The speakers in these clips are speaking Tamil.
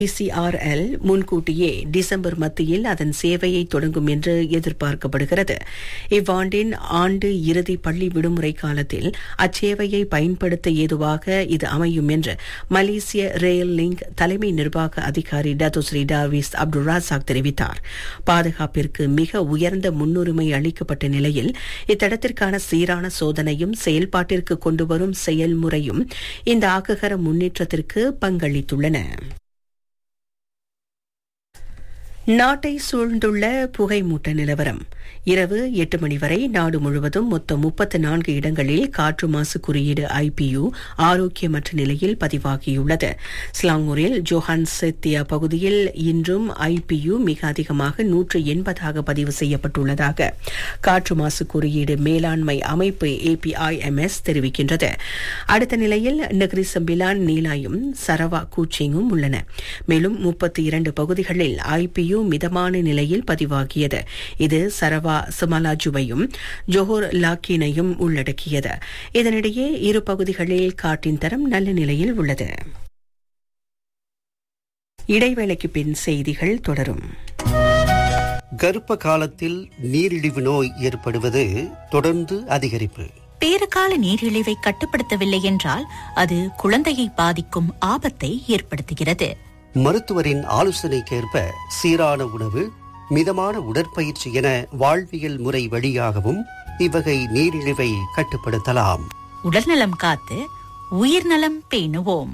ஐசிஆர்எல் முன்கூட்டியே டிசம்பர் மத்தியில் அதன் சேவையை தொடங்கும் என்று எதிர்பார்க்கப்படுகிறது இவ்வாண்டின் ஆண்டு இறுதி பள்ளி விடுமுறை காலத்தில் அச்சேவையை பயன்படுத்த ஏதுவாக இது அமையும் என்று மலேசிய ரயில் லிங்க் தலைமை நிர்வாக அதிகாரி டத்துஸ்ரீ டார்விஸ் அப்துல் ராசாக் தெரிவித்தார் பாதுகாப்பிற்கு மிக உயர்ந்த முன்னுரிமை அளிக்கப்பட்ட நிலையில் இத்தடத்திற்கான சீரான சோதனையும் செயல்பாட்டிற்கு கொண்டுவரும் செயல்முறையும் இந்த ஆக்ககர முன்னேற்றத்திற்கு பங்களித்துள்ளன நாட்டை சூழ்ந்துள்ள புகைமூட்ட நிலவரம் இரவு எட்டு மணி வரை நாடு முழுவதும் மொத்தம் முப்பத்து நான்கு இடங்களில் காற்று மாசு குறியீடு ஐபியு ஆரோக்கியமற்ற நிலையில் பதிவாகியுள்ளது ஸ்லாங்கூரில் ஜோஹான் செத்தியா பகுதியில் இன்றும் ஐபியு மிக அதிகமாக நூற்று எண்பதாக பதிவு செய்யப்பட்டுள்ளதாக காற்று மாசு குறியீடு மேலாண்மை அமைப்பு ஏபிஐஎம்எஸ் தெரிவிக்கின்றது அடுத்த நிலையில் நகரி சம்பிலான் நீலாயும் சரவா கூச்சிங்கும் உள்ளன மேலும் முப்பத்தி இரண்டு பகுதிகளில் ஐபியு மிதமான நிலையில் பதிவாகியது இது சரவா சுமலாஜுவையும் ஜோஹர் லாக்கினையும் உள்ளடக்கியது இதனிடையே இரு பகுதிகளில் காற்றின் தரம் நல்ல நிலையில் உள்ளது இடைவேளைக்கு பின் செய்திகள் தொடரும் கர்ப்ப காலத்தில் நீரிழிவு நோய் ஏற்படுவது தொடர்ந்து அதிகரிப்பு பேறுகால நீரிழிவை கட்டுப்படுத்தவில்லை என்றால் அது குழந்தையை பாதிக்கும் ஆபத்தை ஏற்படுத்துகிறது மருத்துவரின் ஆலோசனைக்கேற்ப சீரான உணவு மிதமான உடற்பயிற்சி என வாழ்வியல் முறை வழியாகவும் இவ்வகை நீரிழிவை கட்டுப்படுத்தலாம் உடல்நலம் காத்து உயிர்நலம் பேணுவோம்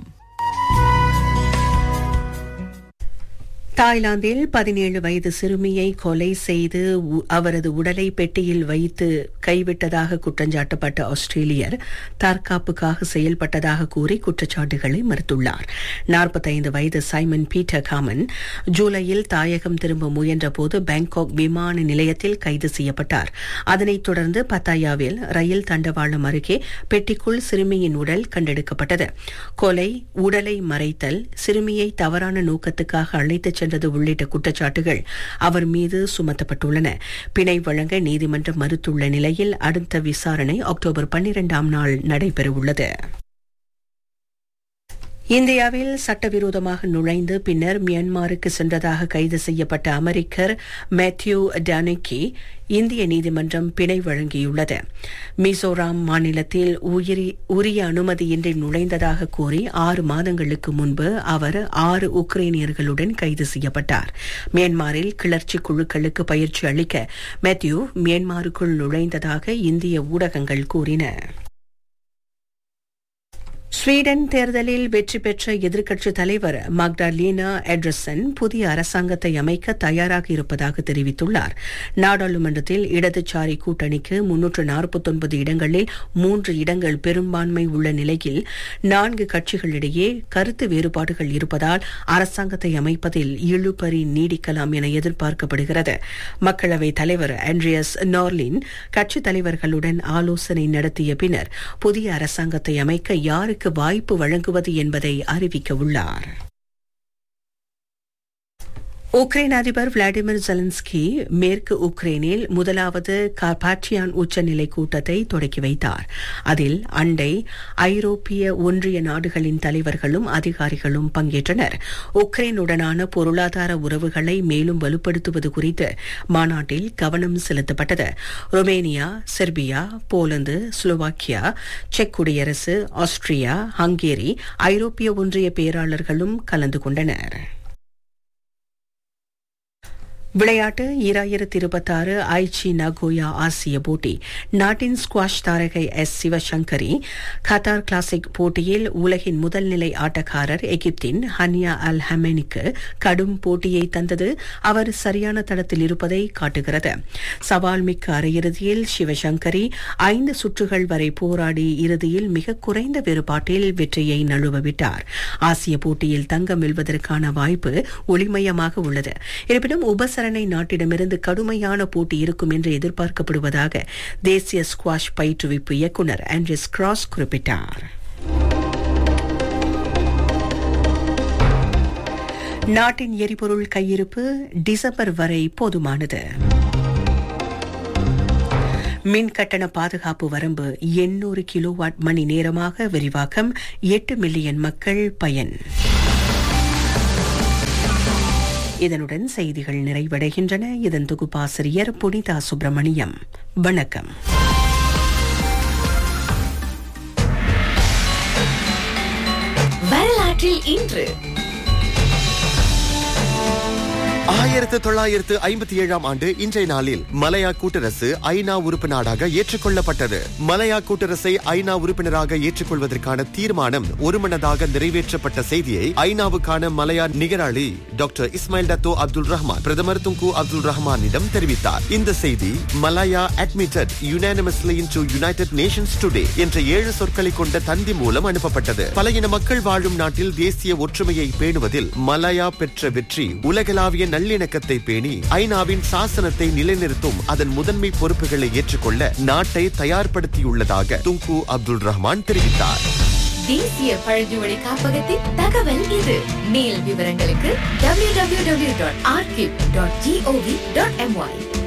தாய்லாந்தில் பதினேழு வயது சிறுமியை கொலை செய்து உ- அவரது உடலை பெட்டியில் வைத்து கைவிட்டதாக குற்றஞ்சாட்டப்பட்ட ஆஸ்திரேலியர் தற்காப்புக்காக செயல்பட்டதாக கூறி குற்றச்சாட்டுகளை மறுத்துள்ளார் 45 வயது சைமன் பீட்டர் காமன் ஜூலையில் தாயகம் திரும்ப முயன்றபோது பாங்காக் விமான நிலையத்தில் கைது செய்யப்பட்டார் அதனைத் தொடர்ந்து பத்தாயாவில் ரயில் தண்டவாளம் அருகே பெட்டிக்குள் சிறுமியின் உடல் கண்டெடுக்கப்பட்டது கொலை உடலை மறைத்தல் சிறுமியை தவறான நோக்கத்துக்காக அழைத்துச் சென்றது உள்ளிட்ட குற்றச்சாட்டுகள் அவர் மீது சுமத்தப்பட்டுள்ளன பிணை வழங்க நீதிமன்றம் மறுத்துள்ள நிலையில் அடுத்த விசாரணை அக்டோபர் பன்னிரண்டாம் நாள் நடைபெறவுள்ளது இந்தியாவில் சட்டவிரோதமாக நுழைந்து பின்னர் மியான்மருக்கு சென்றதாக கைது செய்யப்பட்ட அமெரிக்கர் மேத்யூ டானிக்கி இந்திய நீதிமன்றம் பிணை வழங்கியுள்ளது மிசோராம் மாநிலத்தில் உயிரி உரிய அனுமதியின்றி நுழைந்ததாக கூறி ஆறு மாதங்களுக்கு முன்பு அவர் ஆறு உக்ரைனியர்களுடன் கைது செய்யப்பட்டார் மியான்மரில் கிளர்ச்சி குழுக்களுக்கு பயிற்சி அளிக்க மேத்யூ மியான்மருக்குள் நுழைந்ததாக இந்திய ஊடகங்கள் கூறின ஸ்வீடன் தேர்தலில் வெற்றி பெற்ற எதிர்க்கட்சித் தலைவர் மக்டாலீனா எட்ரசன் புதிய அரசாங்கத்தை அமைக்க தயாராக இருப்பதாக தெரிவித்துள்ளார் நாடாளுமன்றத்தில் இடதுசாரி கூட்டணிக்கு முன்னூற்று நாற்பத்தொன்பது இடங்களில் மூன்று இடங்கள் பெரும்பான்மை உள்ள நிலையில் நான்கு கட்சிகளிடையே கருத்து வேறுபாடுகள் இருப்பதால் அரசாங்கத்தை அமைப்பதில் இழுபறி நீடிக்கலாம் என எதிர்பார்க்கப்படுகிறது மக்களவைத் தலைவர் ஆண்ட்ரியஸ் நார்லின் கட்சித் தலைவர்களுடன் ஆலோசனை நடத்திய பின்னர் புதிய அரசாங்கத்தை அமைக்க யாருக்கு வாய்ப்பு வழங்குவது என்பதை அறிவிக்க உள்ளார் உக்ரைன் அதிபர் விளாடிமிர் ஜெலன்ஸ்கி மேற்கு உக்ரைனில் முதலாவது கார்பாட்டியான் உச்சநிலை கூட்டத்தை தொடக்கி வைத்தார் அதில் அண்டை ஐரோப்பிய ஒன்றிய நாடுகளின் தலைவர்களும் அதிகாரிகளும் பங்கேற்றனர் உக்ரைனுடனான பொருளாதார உறவுகளை மேலும் வலுப்படுத்துவது குறித்து மாநாட்டில் கவனம் செலுத்தப்பட்டது ருமேனியா செர்பியா போலந்து ஸ்லோவாக்கியா செக் குடியரசு ஆஸ்திரியா ஹங்கேரி ஐரோப்பிய ஒன்றிய பேராளர்களும் கலந்து கொண்டனர் விளையாட்டு ஈராயிரத்தி இருபத்தாறு ஐச்சி நகோயா ஆசிய போட்டி நாட்டின் ஸ்குவாஷ் தாரகை எஸ் சிவசங்கரி கத்தார் கிளாசிக் போட்டியில் உலகின் முதல் நிலை ஆட்டக்காரர் எகிப்தின் ஹனியா அல் ஹமெனிக்கு கடும் போட்டியை தந்தது அவர் சரியான தடத்தில் இருப்பதை காட்டுகிறது சவால் மிக்க அரையிறுதியில் சிவசங்கரி ஐந்து சுற்றுகள் வரை போராடி இறுதியில் மிக குறைந்த வேறுபாட்டில் வெற்றியை நழுவவிட்டார் ஆசிய போட்டியில் தங்கம் வெல்வதற்கான வாய்ப்பு ஒளிமயமாக உள்ளது இருப்பினும் உபசரணை நாட்டிடமிருந்து கடுமையான போட்டி இருக்கும் என்று எதிர்பார்க்கப்படுவதாக தேசிய ஸ்குவாஷ் பயிற்றுவிப்பு இயக்குநர் ஆண்ட்ரிஸ் கிராஸ் குறிப்பிட்டார் நாட்டின் எரிபொருள் கையிருப்பு டிசம்பர் வரை போதுமானது மின் கட்டண பாதுகாப்பு வரம்பு எண்ணூறு கிலோவாட் மணி நேரமாக விரிவாக்கம் எட்டு மில்லியன் மக்கள் பயன் இதனுடன் செய்திகள் நிறைவடைகின்றன இதன் தொகுப்பாசிரியர் புனிதா சுப்பிரமணியம் வணக்கம் வரலாற்றில் இன்று ஆயிரத்து தொள்ளாயிரத்து ஐம்பத்தி ஏழாம் ஆண்டு இன்றைய நாளில் மலையா கூட்டரசு ஐநா உறுப்பு நாடாக ஏற்றுக்கொள்ளப்பட்டது மலையா கூட்டரசை ஐநா உறுப்பினராக ஏற்றுக்கொள்வதற்கான தீர்மானம் ஒருமனதாக நிறைவேற்றப்பட்ட செய்தியை ஐநாவுக்கான மலையா நிகராளி doctor Ismail Dato Abdul Rahman பிரதமர் துங்கு அப்துல் ரஹ்மானிடம் தெரிவித்தார் இந்த செய்தி Malaya admitted unanimously into United Nations today என்ற ஏழு சொற்களை கொண்ட தந்தி மூலம் அனுப்பப்பட்டது பல இன மக்கள் வாழும் நாட்டில் தேசிய ஒற்றுமையை பேணுவதில் மலாயா பெற்ற வெற்றி உலகளாவிய நல்லிணக்கத்தை பேணி ஐநாவின் சாசனத்தை நிலைநிறுத்தும் அதன் முதன்மை பொறுப்புகளை ஏற்றுக்கொள்ள நாட்டை தயார்படுத்தியுள்ளதாக துங்கு அப்துல் ரஹ்மான் தெரிவித்தார் தேசிய பழங்குடி காப்பகத்தின் தகவல் இது மேல் விவரங்களுக்கு www.archive.gov.my